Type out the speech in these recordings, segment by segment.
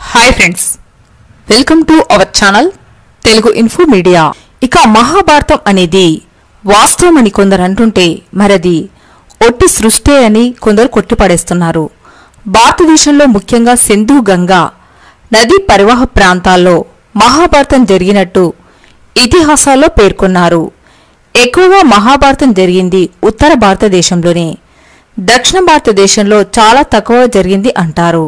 hi friends welcome to our channel Telugu info media ఇక మహాభారతం అనేది వాస్తవం అని కొందరు అంటుంటే మరది ఒట్టి సృష్టి అని కొందరు కొట్టిపడేస్తున్నారు భారతదేశంలో ముఖ్యంగా సింధు గంగా నదీ పరివాహ ప్రాంతాల్లో మహాభారతం జరిగినట్టు ఇతిహాసాల్లో పేర్కొన్నారు ఎక్కువగా మహాభారతం జరిగింది ఉత్తర భారతదేశంలోనే దక్షిణ భారతదేశంలో చాలా తక్కువ జరిగింది అంటారు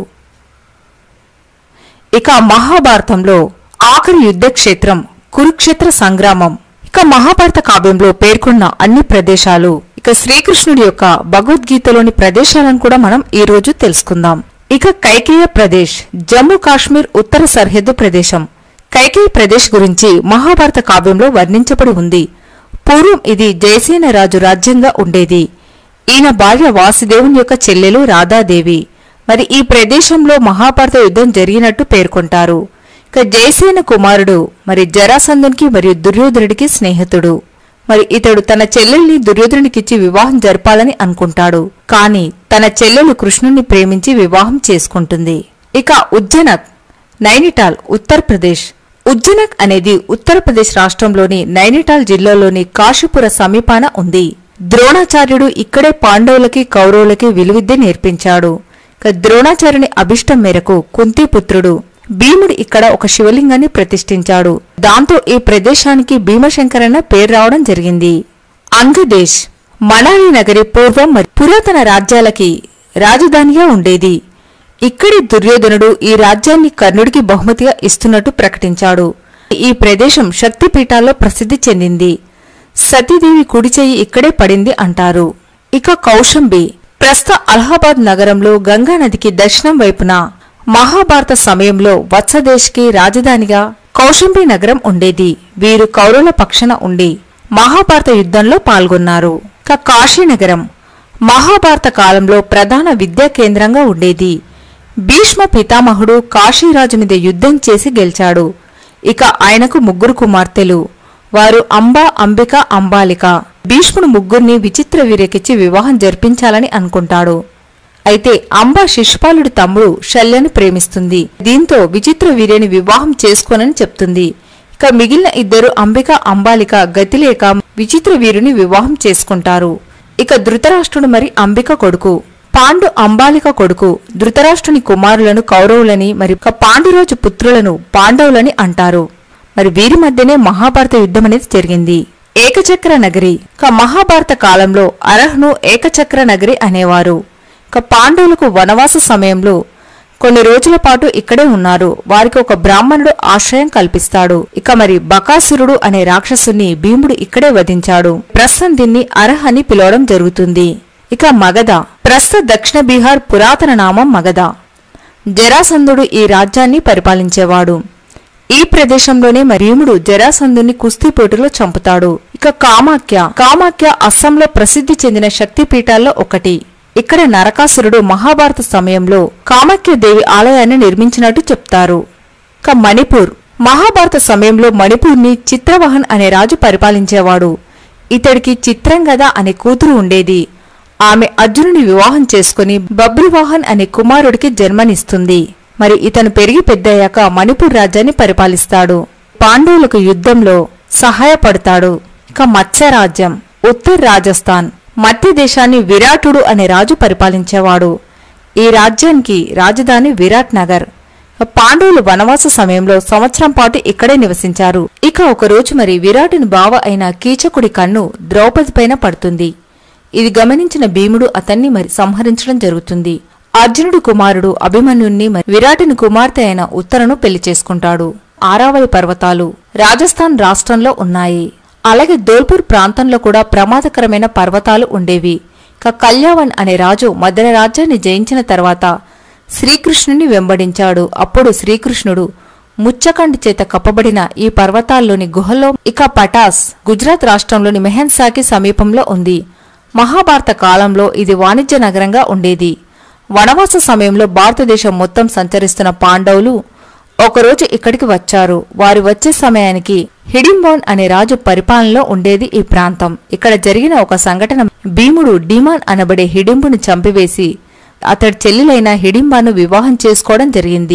ఇక మహాభారతంలో ఆఖరి యుద్ధ క్షేత్రం కురుక్షేత్ర సంగ్రామం ఇక మహాభారత కావ్యంలో పేర్కొన్న అన్ని ప్రదేశాలు ఇక శ్రీకృష్ణుడి యొక్క భగవద్గీతలోని ప్రదేశాలను కూడా మనం ఈ రోజు తెలుసుకుందాం ఇక కైకేయ ప్రదేశ్ జమ్మూ కాశ్మీర్ ఉత్తర సరిహద్దు ప్రదేశం కైకేయ ప్రదేశ్ గురించి మహాభారత కావ్యంలో వర్ణించబడి ఉంది పూర్వం ఇది జయసేన రాజు రాజ్యంగా ఉండేది ఈయన భార్య వాసుదేవుని యొక్క చెల్లెలు రాధాదేవి మరి ఈ ప్రదేశంలో మహాభారత యుద్ధం జరిగినట్టు పేర్కొంటారు ఇక జయసేన కుమారుడు మరి జరాసంధునికి మరియు దుర్యోధనుడికి స్నేహితుడు మరి ఇతడు తన చెల్లెల్ని దుర్యోధనుడికిచ్చి వివాహం జరపాలని అనుకుంటాడు కాని తన చెల్లెలు కృష్ణుని ప్రేమించి వివాహం చేసుకుంటుంది ఇక ఉజ్జనక్ నైనిటాల్ ఉత్తరప్రదేశ్ ఉజ్జనక్ అనేది ఉత్తరప్రదేశ్ రాష్ట్రంలోని నైనిటాల్ జిల్లాలోని కాశీపుర సమీపాన ఉంది ద్రోణాచార్యుడు ఇక్కడే పాండవులకి కౌరవులకి విలువిద్య నేర్పించాడు ఇక ద్రోణాచార్యుని అభిష్టం మేరకు కుంతిపుత్రుడు భీముడు ఇక్కడ ఒక శివలింగాన్ని ప్రతిష్ఠించాడు దాంతో ఈ ప్రదేశానికి భీమశంకర్ అన్న పేరు రావడం జరిగింది అంగదేశ్ మనాలి నగరి పూర్వం మరి పురాతన రాజ్యాలకి రాజధానిగా ఉండేది ఇక్కడి దుర్యోధనుడు ఈ రాజ్యాన్ని కర్ణుడికి బహుమతిగా ఇస్తున్నట్టు ప్రకటించాడు ఈ ప్రదేశం శక్తిపీఠాల్లో ప్రసిద్ధి చెందింది సతీదేవి కుడి చెయ్యి ఇక్కడే పడింది అంటారు ఇక కౌశంబి ప్రస్తుత అలహాబాద్ నగరంలో గంగా నదికి దక్షిణం వైపున మహాభారత సమయంలో వత్సదేశ్కి రాజధానిగా కౌశంబి నగరం ఉండేది వీరు కౌరవుల పక్షాన ఉండి మహాభారత యుద్ధంలో పాల్గొన్నారు ఇక కాశీనగరం మహాభారత కాలంలో ప్రధాన విద్యా కేంద్రంగా ఉండేది భీష్మ పితామహుడు కాశీరాజు మీద యుద్ధం చేసి గెలిచాడు ఇక ఆయనకు ముగ్గురు కుమార్తెలు వారు అంబ అంబిక అంబాలిక భీష్ముడు ముగ్గురిని విచిత్ర వీర్యకిచ్చి వివాహం జరిపించాలని అనుకుంటాడు అయితే అంబ శిశుపాలుడి తమ్ముడు శల్యను ప్రేమిస్తుంది దీంతో విచిత్ర వీర్యని వివాహం చేసుకోనని చెప్తుంది ఇక మిగిలిన ఇద్దరు అంబిక అంబాలిక గతిలేక విచిత్ర వీరుని వివాహం చేసుకుంటారు ఇక ధృతరాష్ట్రుడు మరి అంబిక కొడుకు పాండు అంబాలిక కొడుకు ధృతరాష్ట్రుని కుమారులను కౌరవులని మరి ఇక పాండురాజు పుత్రులను పాండవులని అంటారు మరి వీరి మధ్యనే మహాభారత యుద్ధం అనేది జరిగింది ఏకచక్ర నగరి ఇక మహాభారత కాలంలో అరహ్ను ఏకచక్ర నగరి అనేవారు ఇక పాండవులకు వనవాస సమయంలో కొన్ని రోజుల పాటు ఇక్కడే ఉన్నారు వారికి ఒక బ్రాహ్మణుడు ఆశ్రయం కల్పిస్తాడు ఇక మరి బకాసురుడు అనే రాక్షసుని భీముడు ఇక్కడే వధించాడు ప్రస్తుతం దీన్ని అరహ్ అని పిలవడం జరుగుతుంది ఇక మగధ ప్రస్తుత దక్షిణ బీహార్ పురాతన నామం మగధ జరాసంధుడు ఈ రాజ్యాన్ని పరిపాలించేవాడు ఈ ప్రదేశంలోనే మరీముడు జరాసంధుని కుస్తీ పోటీలో చంపుతాడు ఇక కామాఖ్య కామాఖ్య అస్సాంలో ప్రసిద్ధి చెందిన శక్తిపీఠాల్లో ఒకటి ఇక్కడ నరకాసురుడు మహాభారత సమయంలో కామాఖ్య దేవి ఆలయాన్ని నిర్మించినట్టు చెప్తారు ఇక మణిపూర్ మహాభారత సమయంలో మణిపూర్ని చిత్రవహన్ అనే రాజు పరిపాలించేవాడు ఇతడికి చిత్రంగద అనే కూతురు ఉండేది ఆమె అర్జునుని వివాహం చేసుకుని బబ్రువాహన్ అనే కుమారుడికి జన్మనిస్తుంది మరి ఇతను పెరిగి పెద్దయ్యాక మణిపూర్ రాజ్యాన్ని పరిపాలిస్తాడు పాండవులకు యుద్ధంలో సహాయపడతాడు ఇక మత్స్య రాజ్యం ఉత్తర్ రాజస్థాన్ మధ్య దేశాన్ని విరాటుడు అనే రాజు పరిపాలించేవాడు ఈ రాజ్యానికి రాజధాని విరాట్ నగర్ పాండవులు వనవాస సమయంలో సంవత్సరం పాటు ఇక్కడే నివసించారు ఇక ఒకరోజు మరి విరాటుని బావ అయిన కీచకుడి కన్ను ద్రౌపది పైన పడుతుంది ఇది గమనించిన భీముడు అతన్ని మరి సంహరించడం జరుగుతుంది అర్జునుడు కుమారుడు అభిమన్యుణ్ణి మరి విరాటుని కుమార్తె అయిన ఉత్తరను పెళ్లి చేసుకుంటాడు ఆరావళి పర్వతాలు రాజస్థాన్ రాష్ట్రంలో ఉన్నాయి అలాగే ధోల్పూర్ ప్రాంతంలో కూడా ప్రమాదకరమైన పర్వతాలు ఉండేవి ఇక కళ్యావన్ అనే రాజు మధుర రాజ్యాన్ని జయించిన తర్వాత శ్రీకృష్ణుని వెంబడించాడు అప్పుడు శ్రీకృష్ణుడు ముచ్చకండి చేత కప్పబడిన ఈ పర్వతాల్లోని గుహలో ఇక పటాస్ గుజరాత్ రాష్ట్రంలోని మెహన్సాకి సమీపంలో ఉంది మహాభారత కాలంలో ఇది వాణిజ్య నగరంగా ఉండేది వనవాస సమయంలో భారతదేశం మొత్తం సంచరిస్తున్న పాండవులు ఒకరోజు ఇక్కడికి వచ్చారు వారు వచ్చే సమయానికి హిడింబోన్ అనే రాజు పరిపాలనలో ఉండేది ఈ ప్రాంతం ఇక్కడ జరిగిన ఒక సంఘటన భీముడు డిమాన్ అనబడే హిడింబుని చంపివేసి అతడి చెల్లెలైన హిడింబాను వివాహం చేసుకోవడం జరిగింది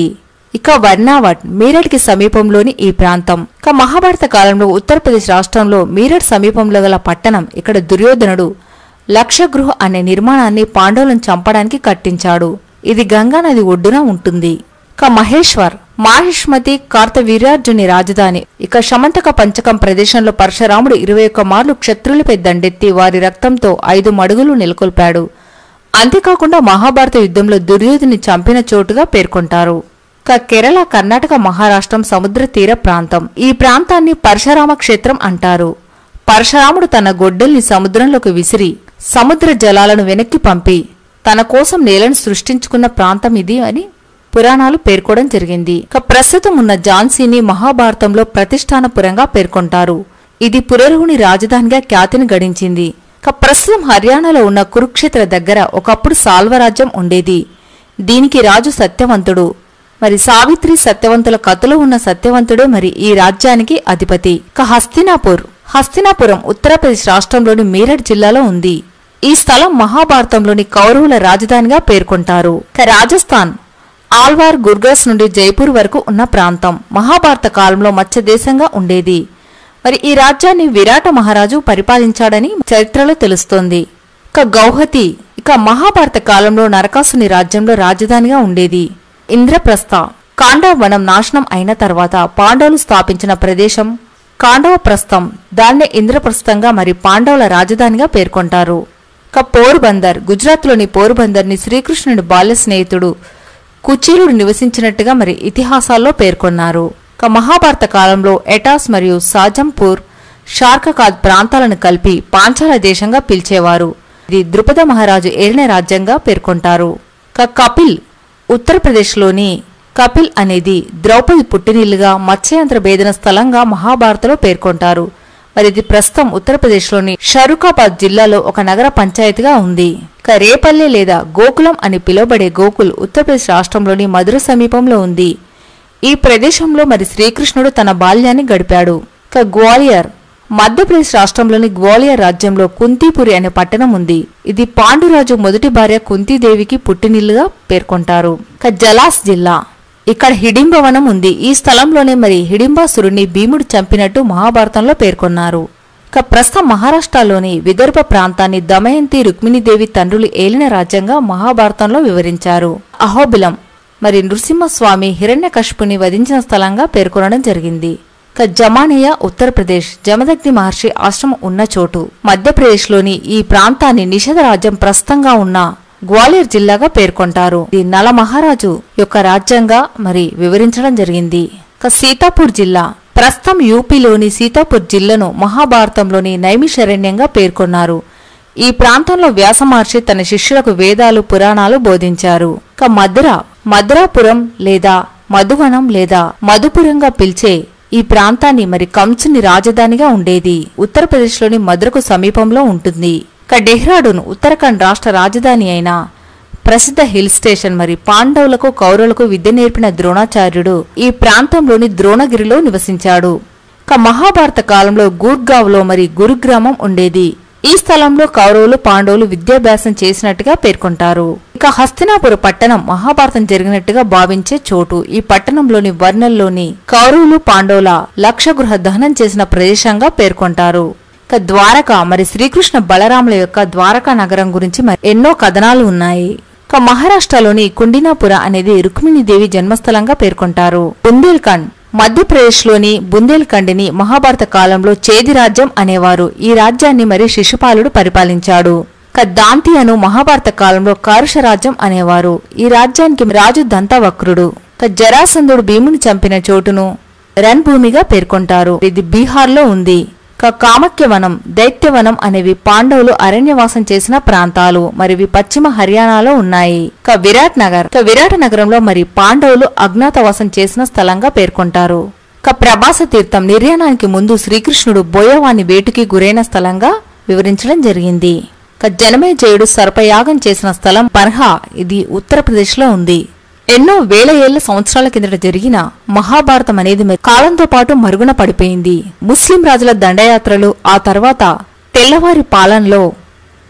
ఇక వర్ణావట్ మీరట్కి సమీపంలోని ఈ ప్రాంతం ఇక మహాభారత కాలంలో ఉత్తరప్రదేశ్ రాష్ట్రంలో మీరట్ సమీపంలో గల పట్టణం ఇక్కడ దుర్యోధనుడు లక్షగృహ అనే నిర్మాణాన్ని పాండవులను చంపడానికి కట్టించాడు ఇది గంగా నది ఒడ్డున ఉంటుంది ఇక మహేశ్వర్ మాహిష్మతి కార్తవీర్యార్జుని రాజధాని ఇక శమంతక పంచకం ప్రదేశంలో పరశురాముడు ఇరవై ఒక్క మార్లు క్షత్రులపై దండెత్తి వారి రక్తంతో ఐదు మడుగులు నెలకొల్పాడు అంతేకాకుండా మహాభారత యుద్ధంలో దుర్యోధుని చంపిన చోటుగా పేర్కొంటారు ఇక కేరళ కర్ణాటక మహారాష్ట్రం సముద్ర తీర ప్రాంతం ఈ ప్రాంతాన్ని పరశురామ క్షేత్రం అంటారు పరశురాముడు తన గొడ్డల్ని సముద్రంలోకి విసిరి సముద్ర జలాలను వెనక్కి పంపి తన కోసం నేలను సృష్టించుకున్న ప్రాంతం ఇది అని పురాణాలు పేర్కోవడం జరిగింది ఇక ప్రస్తుతం ఉన్న ఝాన్సీని మహాభారతంలో ప్రతిష్టానపురంగా పేర్కొంటారు ఇది పురరువుని రాజధానిగా ఖ్యాతిని గడించింది ఇక ప్రస్తుతం హర్యానాలో ఉన్న కురుక్షేత్ర దగ్గర ఒకప్పుడు సాల్వరాజ్యం ఉండేది దీనికి రాజు సత్యవంతుడు మరి సావిత్రి సత్యవంతుల కథలో ఉన్న సత్యవంతుడే మరి ఈ రాజ్యానికి అధిపతి ఇక హస్తినాపూర్ హస్తినాపురం ఉత్తరప్రదేశ్ రాష్ట్రంలోని మీరట్ జిల్లాలో ఉంది ఈ స్థలం మహాభారతంలోని కౌరవుల రాజధానిగా పేర్కొంటారు ఇక రాజస్థాన్ ఆల్వార్ గుర్గస్ నుండి జైపూర్ వరకు ఉన్న ప్రాంతం మహాభారత కాలంలో మత్స్య దేశంగా ఉండేది మరి ఈ రాజ్యాన్ని విరాట మహారాజు పరిపాలించాడని చరిత్రలో తెలుస్తోంది ఇక గౌహతి ఇక మహాభారత కాలంలో నరకాసుని రాజ్యంలో రాజధానిగా ఉండేది ఇంద్రప్రస్థ కాండవనం నాశనం అయిన తర్వాత పాండవులు స్థాపించిన ప్రదేశం కాండవప్రస్థం దాన్నే ఇంద్రప్రస్థంగా మరి పాండవుల రాజధానిగా పేర్కొంటారు ఇక పోర్బందర్ గుజరాత్లోని పోర్బందర్ని శ్రీకృష్ణుడి బాల్య స్నేహితుడు కుచీలుడు నివసించినట్టుగా మరి ఇతిహాసాల్లో పేర్కొన్నారు ఇక మహాభారత కాలంలో ఎటాస్ మరియు సాజంపూర్ షార్కకాద్ ప్రాంతాలను కలిపి పాంచాల దేశంగా పిలిచేవారు ఇది ద్రుపద మహారాజు ఏలిన రాజ్యంగా పేర్కొంటారు ఇక కపిల్ ఉత్తరప్రదేశ్లోని కపిల్ అనేది ద్రౌపది పుట్టినిల్లుగా మత్స్యాంధ్ర భేదన స్థలంగా మహాభారతలో పేర్కొంటారు మరి ఇది ప్రస్తుతం ఉత్తరప్రదేశ్లోని షరూకాబాద్ జిల్లాలో ఒక నగర పంచాయతీగా ఉంది ఇక రేపల్లె లేదా గోకులం అని పిలువబడే గోకుల్ ఉత్తరప్రదేశ్ రాష్ట్రంలోని మధుర సమీపంలో ఉంది ఈ ప్రదేశంలో మరి శ్రీకృష్ణుడు తన బాల్యాన్ని గడిపాడు ఇక గ్వాలియర్ మధ్యప్రదేశ్ రాష్ట్రంలోని గ్వాలియర్ రాజ్యంలో కుంతీపురి అనే పట్టణం ఉంది ఇది పాండురాజు మొదటి భార్య కుంతీదేవికి పుట్టినిల్లుగా పేర్కొంటారు ఇక జలాస్ జిల్లా ఇక్కడ హిడింబవనం ఉంది ఈ స్థలంలోనే మరి హిడింబాసురుణ్ణి భీముడు చంపినట్టు మహాభారతంలో పేర్కొన్నారు ఇక ప్రస్తుతం మహారాష్ట్రలోని విదర్భ ప్రాంతాన్ని దమయంతి రుక్మిణీదేవి తండ్రులు ఏలిన రాజ్యంగా మహాభారతంలో వివరించారు అహోబిలం మరి నృసింహస్వామి హిరణ్యకశిపుని వధించిన స్థలంగా పేర్కొనడం జరిగింది ఇక జమానియా ఉత్తరప్రదేశ్ జమదగ్ని మహర్షి ఆశ్రమం ఉన్న చోటు మధ్యప్రదేశ్లోని ఈ ప్రాంతాన్ని నిషధ రాజ్యం ప్రస్తుతంగా ఉన్న గ్వాలియర్ జిల్లాగా పేర్కొంటారు ఇది నల మహారాజు యొక్క రాజ్యంగా మరి వివరించడం జరిగింది ఇక సీతాపూర్ జిల్లా ప్రస్తుతం యూపీలోని సీతాపూర్ జిల్లాను మహాభారతంలోని నైమిషరణ్యంగా పేర్కొన్నారు ఈ ప్రాంతంలో వ్యాస మహర్షి తన శిష్యులకు వేదాలు పురాణాలు బోధించారు ఇక మధుర మధురాపురం లేదా మధువనం లేదా మధుపురంగా పిలిచే ఈ ప్రాంతాన్ని మరి కంసుని రాజధానిగా ఉండేది ఉత్తరప్రదేశ్లోని మధురకు సమీపంలో ఉంటుంది ఇక డెహ్రాడూన్ ఉత్తరాఖండ్ రాష్ట్ర రాజధాని అయిన ప్రసిద్ధ హిల్ స్టేషన్ మరి పాండవులకు కౌరవులకు విద్య నేర్పిన ద్రోణాచార్యుడు ఈ ప్రాంతంలోని ద్రోణగిరిలో నివసించాడు ఇక మహాభారత కాలంలో గూర్గావ్లో మరి గురుగ్రామం ఉండేది ఈ స్థలంలో కౌరవులు పాండవులు విద్యాభ్యాసం చేసినట్టుగా పేర్కొంటారు ఇక హస్తినాపుర పట్టణం మహాభారతం జరిగినట్టుగా భావించే చోటు ఈ పట్టణంలోని వర్ణల్లోని కౌరవులు పాండవుల లక్షగృహ దహనం చేసిన ప్రదేశంగా పేర్కొంటారు ఇక ద్వారక మరి శ్రీకృష్ణ బలరాముల యొక్క ద్వారకా నగరం గురించి మరి ఎన్నో కథనాలు ఉన్నాయి ఇక మహారాష్ట్రలోని కుండినాపుర అనేది రుక్మిణీదేవి జన్మస్థలంగా పేర్కొంటారు బుందేల్ఖండ్ మధ్యప్రదేశ్లోని బుందేల్ఖండ్ని మహాభారత కాలంలో చేది రాజ్యం అనేవారు ఈ రాజ్యాన్ని మరి శిశుపాలుడు పరిపాలించాడు ఇక దాంతి అను మహాభారత కాలంలో కారుష రాజ్యం అనేవారు ఈ రాజ్యానికి రాజు దంతవక్రుడు ఇక జరాసంధుడు భీముని చంపిన చోటును రన్ భూమిగా పేర్కొంటారు ఇది బీహార్లో ఉంది ఇక కామక్యవనం దైత్యవనం అనేవి పాండవులు అరణ్యవాసం చేసిన ప్రాంతాలు మరివి పశ్చిమ హర్యానాలో ఉన్నాయి ఇక విరాట్ నగర్ ఇక విరాట్ నగరంలో మరి పాండవులు అజ్ఞాతవాసం చేసిన స్థలంగా పేర్కొంటారు ఇక ప్రభాస తీర్థం నిర్యాణానికి ముందు శ్రీకృష్ణుడు బోయవాని వేటుకి గురైన స్థలంగా వివరించడం జరిగింది ఇక జనమేజయుడు సర్పయాగం చేసిన స్థలం బర్హా ఇది ఉత్తరప్రదేశ్లో ఉంది ఎన్నో వేల ఏళ్ల సంవత్సరాల కిందట జరిగిన మహాభారతం అనేది మరి కాలంతో పాటు మరుగున పడిపోయింది ముస్లిం రాజుల దండయాత్రలు ఆ తర్వాత తెల్లవారి పాలనలో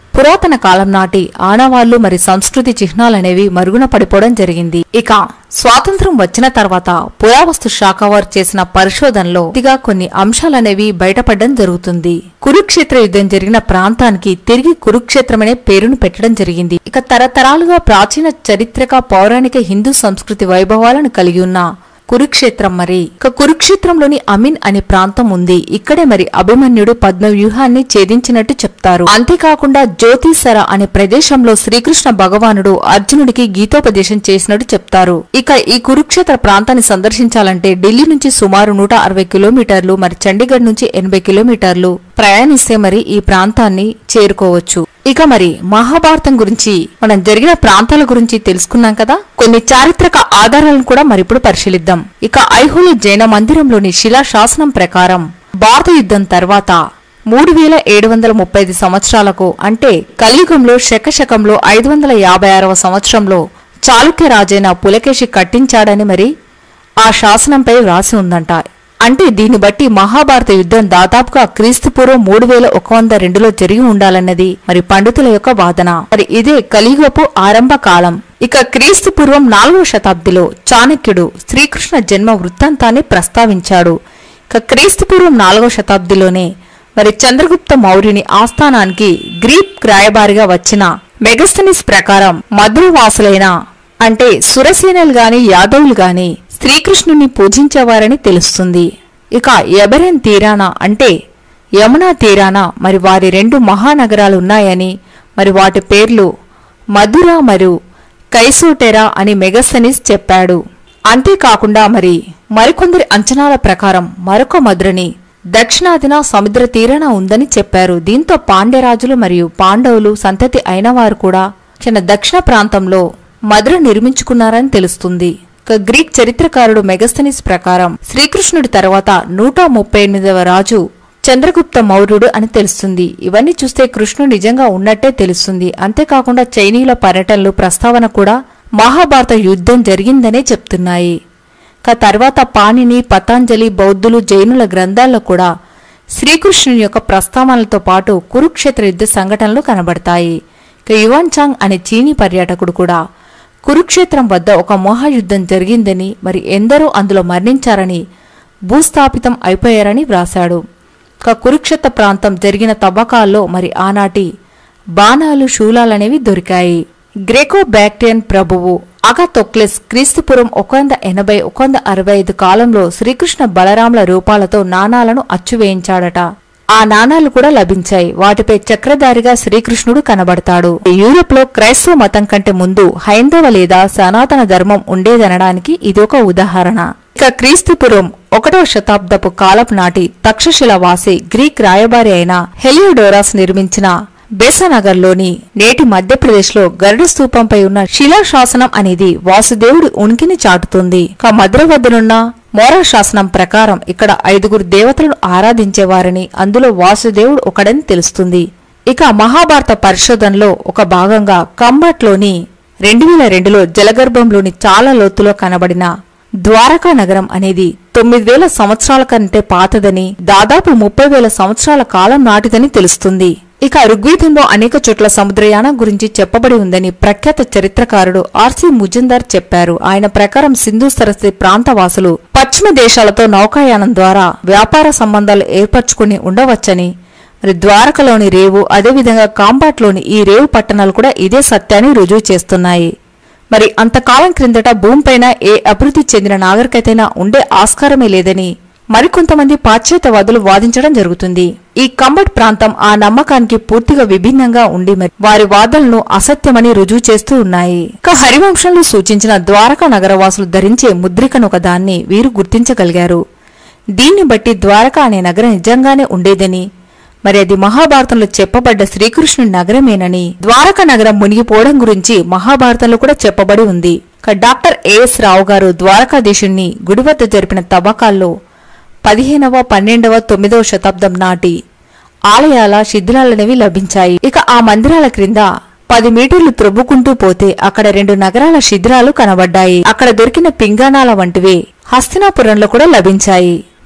పురాతన కాలం నాటి ఆనవాళ్లు మరి సంస్కృతి చిహ్నాలనేవి మరుగున పడిపోవడం జరిగింది ఇక స్వాతంత్రం వచ్చిన తర్వాత పురావస్తు శాఖ వారు చేసిన పరిశోధనలో ఇదిగా కొన్ని అంశాలనేవి బయటపడడం జరుగుతుంది కురుక్షేత్ర యుద్ధం జరిగిన ప్రాంతానికి తిరిగి కురుక్షేత్రం అనే పేరును పెట్టడం జరిగింది ఇక తరతరాలుగా ప్రాచీన చరిత్రక పౌరాణిక హిందూ సంస్కృతి వైభవాలను కలిగి ఉన్న కురుక్షేత్రం మరి ఇక కురుక్షేత్రంలోని అమిన్ అనే ప్రాంతం ఉంది ఇక్కడే మరి అభిమన్యుడు పద్మ వ్యూహాన్ని ఛేదించినట్టు చెప్తారు అంతేకాకుండా జ్యోతిసర అనే ప్రదేశంలో శ్రీకృష్ణ భగవానుడు అర్జునుడికి గీతోపదేశం చేసినట్టు చెప్తారు ఇక ఈ కురుక్షేత్ర ప్రాంతాన్ని సందర్శించాలంటే ఢిల్లీ నుంచి సుమారు నూట అరవై కిలోమీటర్లు మరి చండీగఢ్ నుంచి ఎనభై కిలోమీటర్లు ప్రయాణిస్తే మరి ఈ ప్రాంతాన్ని చేరుకోవచ్చు ఇక మరి మహాభారతం గురించి మనం జరిగిన ప్రాంతాల గురించి తెలుసుకున్నాం కదా కొన్ని చారిత్రక ఆధారాలను కూడా మరిప్పుడు పరిశీలిద్దాం ఇక ఐహోలి జైన మందిరంలోని శిలా శాసనం ప్రకారం భారత యుద్ధం తర్వాత మూడు వేల ఏడు వందల ముప్పై ఐదు సంవత్సరాలకు అంటే కలియుగంలో శకశకంలో ఐదు వందల యాభై ఆరవ సంవత్సరంలో చాళుక్య రాజైన పులకేశి కట్టించాడని మరి ఆ శాసనంపై వ్రాసి ఉందంట అంటే దీన్ని బట్టి మహాభారత యుద్ధం దాదాపుగా క్రీస్తుపూర్వం మూడు వేల ఒక వంద రెండులో జరిగి ఉండాలన్నది మరి పండితుల యొక్క వాదన మరి ఇదే కలియుగపు ఆరంభ కాలం ఇక క్రీస్తు పూర్వం నాలుగవ శతాబ్దిలో చాణక్యుడు శ్రీకృష్ణ జన్మ వృత్తాంతాన్ని ప్రస్తావించాడు ఇక క్రీస్తు పూర్వం నాలుగవ శతాబ్దిలోనే మరి చంద్రగుప్త మౌర్యుని ఆస్థానానికి గ్రీక్ రాయబారిగా వచ్చిన మెగస్తనిస్ ప్రకారం మధురవాసులైన అంటే సురసేనలు గాని యాదవులు గాని శ్రీకృష్ణుని పూజించేవారని తెలుస్తుంది ఇక ఎబరెన్ తీరాన అంటే యమునా తీరాన మరి వారి రెండు మహానగరాలు ఉన్నాయని మరి వాటి పేర్లు మధుర మరియు కైసోటెరా అని మెగస్తనిస్ చెప్పాడు అంతేకాకుండా మరి మరికొందరి అంచనాల ప్రకారం మరొక మధురని దక్షిణాదిన సముద్ర తీరాన ఉందని చెప్పారు దీంతో పాండ్యరాజులు మరియు పాండవులు సంతతి అయిన వారు కూడా చిన్న దక్షిణ ప్రాంతంలో మధుర నిర్మించుకున్నారని తెలుస్తుంది ఇక గ్రీక్ చరిత్రకారుడు మెగస్తనిస్ ప్రకారం శ్రీకృష్ణుడి తర్వాత నూట ముప్పై ఎనిమిదవ రాజు చంద్రగుప్త మౌర్యుడు అని తెలుస్తుంది ఇవన్నీ చూస్తే కృష్ణుడు నిజంగా ఉన్నట్టే తెలుస్తుంది అంతేకాకుండా చైనీయుల పర్యటనలు ప్రస్తావన కూడా మహాభారత యుద్ధం జరిగిందనే చెప్తున్నాయి క తర్వాత పాణిని పతాంజలి బౌద్ధులు జైనుల గ్రంథాల్లో కూడా శ్రీకృష్ణుని యొక్క ప్రస్తావనలతో పాటు కురుక్షేత్ర యుద్ధ సంఘటనలు కనబడతాయి ఇక యువాన్ చాంగ్ అనే చీనీ పర్యాటకుడు కూడా కురుక్షేత్రం వద్ద ఒక మహాయుద్ధం జరిగిందని మరి ఎందరో అందులో మరణించారని భూస్థాపితం అయిపోయారని వ్రాశాడు ఇక కురుక్షేత్ర ప్రాంతం జరిగిన తవ్వకాల్లో మరి ఆనాటి బాణాలు శూలాలనేవి దొరికాయి గ్రేకో బ్యాక్టియన్ ప్రభువు అగతొక్లెస్ క్రీస్తుపురం ఒక వంద ఎనభై ఒక వంద అరవై ఐదు కాలంలో శ్రీకృష్ణ బలరాముల రూపాలతో నాణాలను అచ్చువేయించాడట ఆ నాణాలు కూడా లభించాయి వాటిపై చక్రధారిగా శ్రీకృష్ణుడు కనబడతాడు యూరోప్ లో క్రైస్తవ మతం కంటే ముందు హైందవ లేదా సనాతన ధర్మం ఉండేదనడానికి ఇదొక ఉదాహరణ ఇక క్రీస్తుపురం ఒకటవ శతాబ్దపు కాలపు నాటి తక్షశిల వాసి గ్రీక్ రాయబారి అయిన హెలియోడోరాస్ నిర్మించిన బేసనగర్లోని నేటి మధ్యప్రదేశ్లో గరుడ స్తూపంపై ఉన్న శిలాశాసనం అనేది వాసుదేవుడి ఉనికిని చాటుతుంది ఇక మధుర వద్దనున్న మోరా శాసనం ప్రకారం ఇక్కడ ఐదుగురు దేవతలను ఆరాధించేవారని అందులో వాసుదేవుడు ఒకడని తెలుస్తుంది ఇక మహాభారత పరిశోధనలో ఒక భాగంగా కంబట్లోని రెండు వేల రెండులో జలగర్భంలోని చాలా లోతులో కనబడిన ద్వారకా నగరం అనేది తొమ్మిది వేల సంవత్సరాల కంటే పాతదని దాదాపు ముప్పై వేల సంవత్సరాల కాలం నాటిదని తెలుస్తుంది ఇక ఋగ్వేదంలో అనేక చోట్ల సముద్రయానం గురించి చెప్పబడి ఉందని ప్రఖ్యాత చరిత్రకారుడు ఆర్సి ముజందార్ చెప్పారు ఆయన ప్రకారం సింధు సరస్వతి ప్రాంతవాసులు పశ్చిమ దేశాలతో నౌకాయానం ద్వారా వ్యాపార సంబంధాలు ఏర్పరచుకుని ఉండవచ్చని మరి ద్వారకలోని రేవు అదేవిధంగా కాంబాట్లోని ఈ రేవు పట్టణాలు కూడా ఇదే సత్యాన్ని రుజువు చేస్తున్నాయి మరి అంతకాలం క్రిందట భూమిపైన ఏ అభివృద్ధి చెందిన నాగరికతైనా ఉండే ఆస్కారమే లేదని మరికొంతమంది పాశ్చాత్యవాదులు వాదించడం జరుగుతుంది ఈ కంబట్ ప్రాంతం ఆ నమ్మకానికి పూర్తిగా విభిన్నంగా ఉండి మరి వారి వాదనలను అసత్యమని రుజువు చేస్తూ ఉన్నాయి ఇక హరివంశంలో సూచించిన ద్వారకా నగరవాసులు ధరించే ముద్రికను ఒక దాన్ని వీరు గుర్తించగలిగారు దీన్ని బట్టి ద్వారక అనే నగరం నిజంగానే ఉండేదని మరి అది మహాభారతంలో చెప్పబడ్డ శ్రీకృష్ణుడి నగరమేనని ద్వారక నగరం మునిగిపోవడం గురించి మహాభారతంలో కూడా చెప్పబడి ఉంది ఇక డాక్టర్ ఏఎస్ రావు గారు ద్వారకాధీశుణ్ణి గుడి వద్ద జరిపిన తవ్వకాల్లో పదిహేనవ పన్నెండవ తొమ్మిదవ శతాబ్దం నాటి ఆలయాల శిథిలాలనేవి లభించాయి ఇక ఆ మందిరాల క్రింద పది మీటర్లు త్రొవ్వుకుంటూ పోతే అక్కడ రెండు నగరాల శిథిలాలు కనబడ్డాయి అక్కడ దొరికిన పింగాణాల వంటివే హస్తినాపురంలో కూడా లభించాయి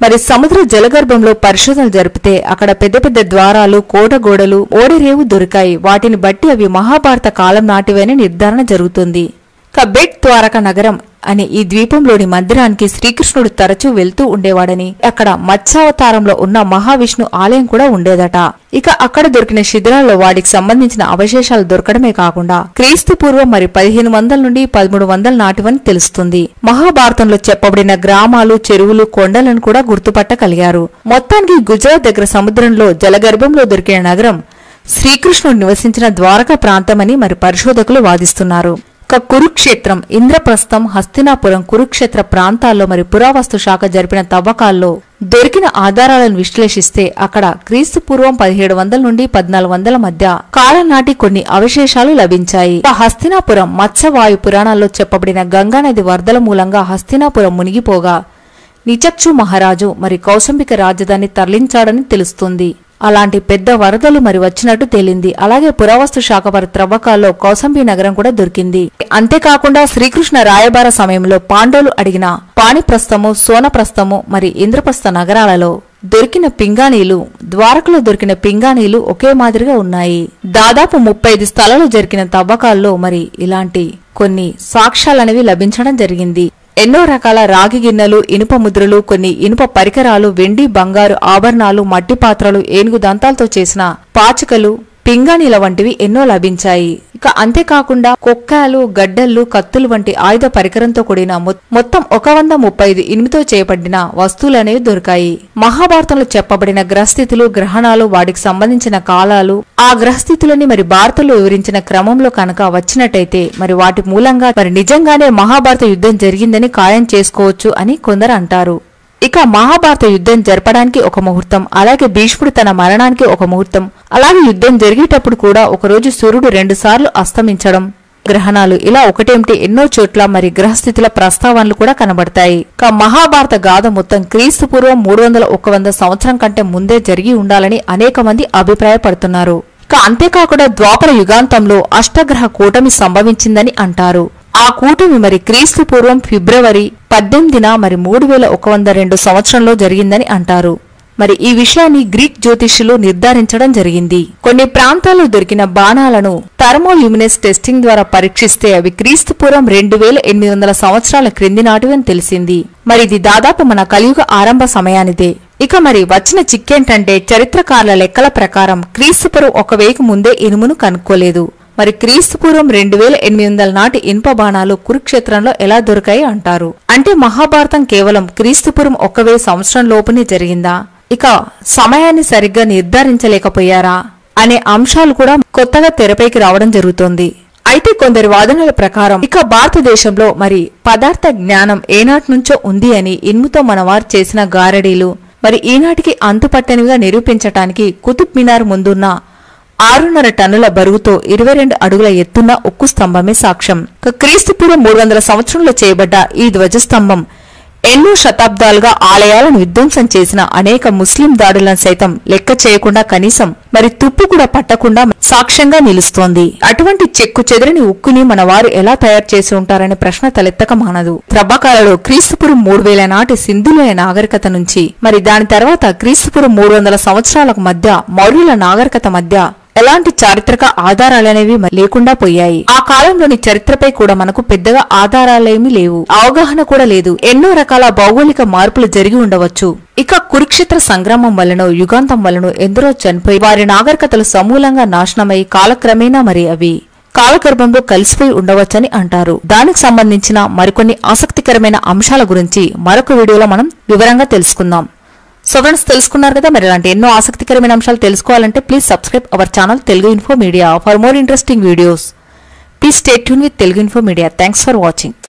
మరి సముద్ర జలగర్భంలో పరిశోధనలు జరిపితే అక్కడ పెద్ద పెద్ద ద్వారాలు కోట గోడలు ఓడరేవు దొరికాయి వాటిని బట్టి అవి మహాభారత కాలం నాటివని నిర్ధారణ జరుగుతుంది ఇక బెట్ ద్వారక నగరం అనే ఈ ద్వీపంలోని మందిరానికి శ్రీకృష్ణుడు తరచూ వెళ్తూ ఉండేవాడని అక్కడ మత్స్యావతారంలో ఉన్న మహావిష్ణు ఆలయం కూడా ఉండేదట ఇక అక్కడ దొరికిన శిథిలాల్లో వాటికి సంబంధించిన అవశేషాలు దొరకడమే కాకుండా క్రీస్తు పూర్వం మరి పదిహేను వందల నుండి పదమూడు వందల నాటివని తెలుస్తుంది మహాభారతంలో చెప్పబడిన గ్రామాలు చెరువులు కొండలను కూడా గుర్తుపట్టగలిగారు మొత్తానికి గుజరాత్ దగ్గర సముద్రంలో జలగర్భంలో దొరికిన నగరం శ్రీకృష్ణుడు నివసించిన ద్వారకా ప్రాంతమని మరి పరిశోధకులు వాదిస్తున్నారు ఇక కురుక్షేత్రం ఇంద్రప్రస్థం హస్తినాపురం కురుక్షేత్ర ప్రాంతాల్లో మరి పురావస్తు శాఖ జరిపిన తవ్వకాల్లో దొరికిన ఆధారాలను విశ్లేషిస్తే అక్కడ క్రీస్తు పూర్వం పదిహేడు వందల నుండి పద్నాలుగు వందల మధ్య కాలం నాటి కొన్ని అవశేషాలు లభించాయి ఇక హస్తినాపురం మత్స్యవాయు పురాణాల్లో చెప్పబడిన గంగానది వరదల మూలంగా హస్తినాపురం మునిగిపోగా నిచక్షు మహారాజు మరి కౌశంబిక రాజధాని తరలించాడని తెలుస్తుంది అలాంటి పెద్ద వరదలు మరి వచ్చినట్టు తేలింది అలాగే పురావస్తు శాఖ వారి త్రవ్వకాల్లో కౌసంబి నగరం కూడా దొరికింది అంతేకాకుండా శ్రీకృష్ణ రాయబార సమయంలో పాండవులు అడిగిన పాణిప్రస్థము సోనప్రస్థము మరి ఇంద్రప్రస్థ నగరాలలో దొరికిన పింగాణీలు ద్వారకలో దొరికిన పింగాణీలు ఒకే మాదిరిగా ఉన్నాయి దాదాపు ముప్పై ఐదు స్థలాలు జరిగిన తవ్వకాల్లో మరి ఇలాంటి కొన్ని సాక్ష్యాలనేవి లభించడం జరిగింది ఎన్నో రకాల రాగి గిన్నెలు ఇనుప ముద్రలు కొన్ని ఇనుప పరికరాలు వెండి బంగారు ఆభరణాలు మట్టి పాత్రలు ఏనుగు దంతాలతో చేసిన పాచికలు పింగాణీల వంటివి ఎన్నో లభించాయి ఇక అంతేకాకుండా కొక్కాలు గడ్డళ్ళు కత్తులు వంటి ఆయుధ పరికరంతో కూడిన మొ- మొత్తం ఒక వంద ముప్పై ఐదు ఇనుముతో చేయబడిన వస్తువులనేవి దొరికాయి మహాభారతంలో చెప్పబడిన గ్రహస్థితులు గ్రహణాలు వాటికి సంబంధించిన కాలాలు ఆ గ్రహస్థితులని మరి భారతంలో వివరించిన క్రమంలో కనుక వచ్చినట్టయితే మరి వాటి మూలంగా మరి నిజంగానే మహాభారత యుద్ధం జరిగిందని ఖాయం చేసుకోవచ్చు అని కొందరు అంటారు ఇక మహాభారత యుద్ధం జరపడానికి ఒక ముహూర్తం అలాగే భీష్ముడు తన మరణానికి ఒక ముహూర్తం అలాగే యుద్ధం జరిగేటప్పుడు కూడా ఒకరోజు సూర్యుడు రెండుసార్లు అస్తమించడం గ్రహణాలు ఇలా ఒకటేమిటి ఎన్నో చోట్ల మరి గ్రహస్థితుల ప్రస్తావనలు కూడా కనబడతాయి ఇక మహాభారత గాథ మొత్తం క్రీస్తు పూర్వం మూడు వందల ఒక వంద సంవత్సరం కంటే ముందే జరిగి ఉండాలని అనేక మంది అభిప్రాయపడుతున్నారు ఇక అంతేకాకుండా ద్వాపర యుగాంతంలో అష్టగ్రహ కూటమి సంభవించిందని అంటారు ఆ కూటమి మరి క్రీస్తు పూర్వం ఫిబ్రవరి పద్దెనిమిదిన మరి మూడు వేల ఒక వంద రెండు సంవత్సరంలో జరిగిందని అంటారు మరి ఈ విషయాన్ని గ్రీక్ జ్యోతిష్యులు నిర్ధారించడం జరిగింది కొన్ని ప్రాంతాల్లో దొరికిన బాణాలను థర్మోల్యూమినెస్ టెస్టింగ్ ద్వారా పరీక్షిస్తే అవి క్రీస్తు పూర్వం రెండు వేల ఎనిమిది వందల సంవత్సరాల క్రింది నాటివని తెలిసింది మరి ఇది దాదాపు మన కలియుగ ఆరంభ సమయానిదే ఇక మరి వచ్చిన చిక్కేంటంటే చరిత్రకారుల లెక్కల ప్రకారం క్రీస్తుపురం ఒక వేకు ముందే ఇనుమును కనుక్కోలేదు మరి క్రీస్తుపూర్వం రెండు వేల ఎనిమిది వందల నాటి ఇనుప బాణాలు కురుక్షేత్రంలో ఎలా దొరికాయి అంటారు అంటే మహాభారతం కేవలం క్రీస్తుపురం ఒక వెయ్యి సంవత్సరం లోపునే జరిగిందా ఇక సమయాన్ని సరిగ్గా నిర్ధారించలేకపోయారా అనే అంశాలు కూడా కొత్తగా తెరపైకి రావడం జరుగుతోంది అయితే కొందరి వాదనల ప్రకారం ఇక భారతదేశంలో మరి పదార్థ జ్ఞానం ఏనాటి నుంచో ఉంది అని ఇనుముతో మనవారు చేసిన గారడీలు మరి ఈనాటికి అంతుపట్టనివిగా నిరూపించటానికి కుతుబ్ మినార్ ముందున్న ఆరున్నర టన్నుల బరువుతో ఇరవై రెండు అడుగుల ఎత్తున్న ఉక్కు స్తంభమే సాక్ష్యం ఇక క్రీస్తుపూర్వం మూడు వందల సంవత్సరంలో చేయబడ్డ ఈ ధ్వజస్తంభం ఎన్నో శతాబ్దాలుగా ఆలయాలను విధ్వంసం చేసిన అనేక ముస్లిం దాడులను సైతం లెక్క చేయకుండా కనీసం మరి తుప్పు కూడా పట్టకుండా సాక్ష్యంగా నిలుస్తోంది అటువంటి చెక్కు చెదిరిని ఉక్కుని మన వారు ఎలా తయారు చేసి ఉంటారనే ప్రశ్న తలెత్తక మానదు త్రవ్వకాలలో క్రీస్తుపురం మూడు వేల నాటి సింధులోయ నాగరికత నుంచి మరి దాని తర్వాత క్రీస్తుపురం మూడు వందల సంవత్సరాలకు మధ్య మౌర్యుల నాగరికత మధ్య ఎలాంటి చారిత్రక ఆధారాలనేవి మ- లేకుండా పోయాయి ఆ కాలంలోని చరిత్రపై కూడా మనకు పెద్దగా ఆధారాలేమీ లేవు అవగాహన కూడా లేదు ఎన్నో రకాల భౌగోళిక మార్పులు జరిగి ఉండవచ్చు ఇక కురుక్షేత్ర సంగ్రామం వలన యుగాంతం వలన ఎందరో చనిపోయి వారి నాగరికతలు సమూలంగా నాశనమై కాలక్రమేణా మరి అవి కాలగర్భంలో కలిసిపోయి ఉండవచ్చని అంటారు దానికి సంబంధించిన మరికొన్ని ఆసక్తికరమైన అంశాల గురించి మరొక వీడియోలో మనం వివరంగా తెలుసుకుందాం సో ఫ్రెండ్స్ తెలుసుకున్నారు కదా మరి ఇలాంటి ఎన్నో ఆసక్తికరమైన అంశాలు తెలుసుకోవాలంటే please subscribe our channel Telugu info media for more interesting videos please stay tune with Telugu info media thanks for watching